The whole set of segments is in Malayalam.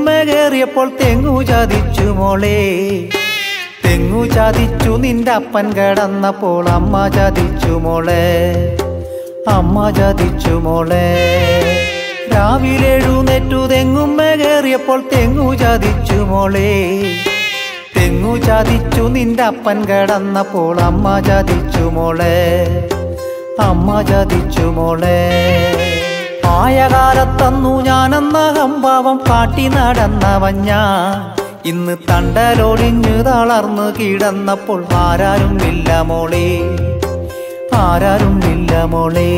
തെങ്ങുമ്മേറിയപ്പോൾ തെങ്ങു ചതിച്ചു മോളെ തെങ്ങു ചതിച്ചു നിന്റെ അപ്പൻ കിടന്നപ്പോൾ അമ്മ ചതിച്ചു മോളെ അമ്മ ചതിച്ചു മോളെ രാവിലെ എഴുന്നേറ്റു തെങ്ങുമ്മേ കയറിയപ്പോൾ തെങ്ങു ചതിച്ചു മോളെ തെങ്ങു ചതിച്ചു നിന്റെ അപ്പൻ കിടന്നപ്പോൾ അമ്മ ചതിച്ചു മോളെ അമ്മ ചതിച്ചു മോളെ ആയ കാലത്തന്നു ഞാനെന്ന ഹംഭാവം കാട്ടി നടന്നവൻ ഞാൻ ഇന്ന് തണ്ടലൊടിഞ്ഞു തളർന്നു കിടന്നപ്പോൾ ആരാരും ഇല്ല മോളെ ആരാരും ഇല്ല മോളെ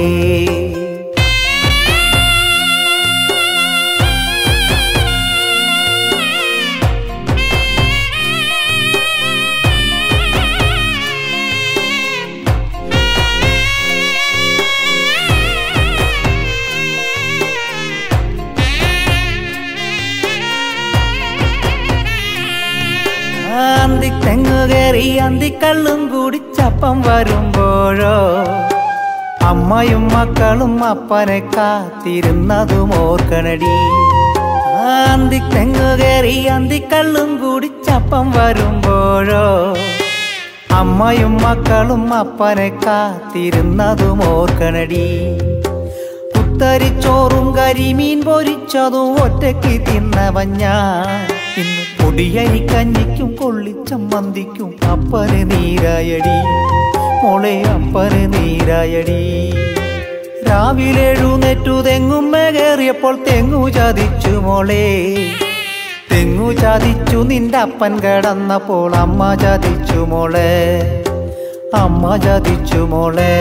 അന്തി തെങ്ങു കയറി അന്തിക്കള്ളും കുടിച്ചപ്പം വരുമ്പോഴോ അമ്മയും മക്കളും അപ്പനെ കാത്തിരുന്നതും ഓർക്കണടി അന്തി തെങ്ങു കയറി അന്തിക്കള്ളും കുടിച്ചപ്പം വരുമ്പോഴോ അമ്മയും മക്കളും അപ്പനെ കാത്തിരുന്നതും ഓർക്കണടി കുത്തരിച്ചോറും കരിമീൻ പൊരിച്ചതും ഒറ്റയ്ക്ക് തിന്നവൻ ഞാൻ ഇന്ന് പൊടിയരി കഞ്ഞിക്കും കൊള്ളിച്ചമ്മന്തിക്കും അപ്പന് നീരായടി മോളെ അപ്പന് നീരായടി രാവിലെ എഴുന്നേറ്റു തെങ്ങുമ്മേ കയറിയപ്പോൾ തെങ്ങു ചതിച്ചു മോളെ തെങ്ങു ചതിച്ചു നിന്റെ അപ്പൻ കിടന്നപ്പോൾ അമ്മ ചതിച്ചു മോളെ അമ്മ ചതിച്ചു മോളെ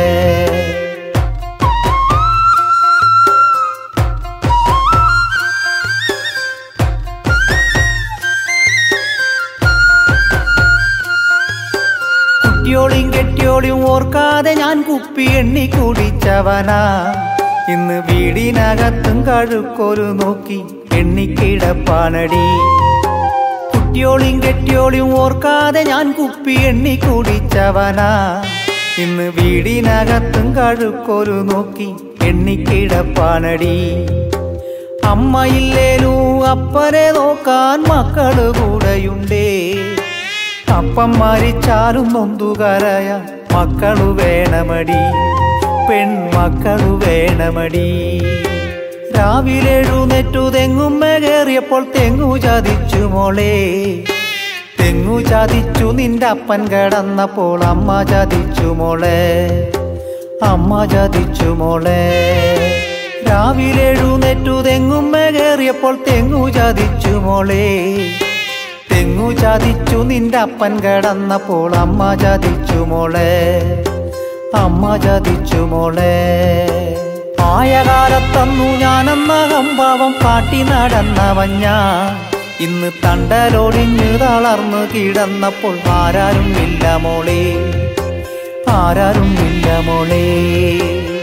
കുട്ടിയോളിയും കെട്ടിയോളിയും ഓർക്കാതെ ഞാൻ കുപ്പി എണ്ണി കുടിച്ചവനാ ഇന്ന് വീടിനകത്തും കഴുക്കൊരു നോക്കി എണ്ണിക്കിടപ്പാണടി കുട്ടിയോളിയും കെട്ടിയോളിയും ഓർക്കാതെ ഞാൻ കുപ്പി എണ്ണി കുടിച്ചവനാ ഇന്ന് വീടിനകത്തും കഴുക്കൊരു നോക്കി എണ്ണിക്കിടപ്പാണടി അമ്മയില്ലേലൂ അപ്പനെ നോക്കാൻ മക്കള് കൂടെയുണ്ടേ അപ്പം മരിച്ചാലും നൊന്തുകരയ മക്കളു വേണമടി പെൺമക്കളു വേണമടി രാവിലെ എഴുന്നേറ്റു തെങ്ങുമ്മേ കയറിയപ്പോൾ തെങ്ങു ചതിച്ചു മോളെ തെങ്ങു ചതിച്ചു നിന്റെ അപ്പൻ കിടന്നപ്പോൾ അമ്മ ചതിച്ചു മോളെ അമ്മ ചതിച്ചു മോളെ രാവിലെ എഴുന്നേറ്റു തെങ്ങുമ്മേ കയറിയപ്പോൾ തെങ്ങു ചതിച്ചു മോളെ തെങ്ങു ചതിച്ചു നിന്റെ അപ്പൻ കിടന്നപ്പോൾ അമ്മ ചതിച്ചു മോളെ അമ്മ ചതിച്ചു മോളെ ആയ കാലത്തന്നു ഞാനെന്ന ഹംഭാവം കാട്ടി നടന്നവൻ ഞാൻ ഇന്ന് തണ്ടലൊടിഞ്ഞു തളർന്നു കിടന്നപ്പോൾ ആരാരും ഇല്ല മോളെ ആരാരും ഇല്ല മോളെ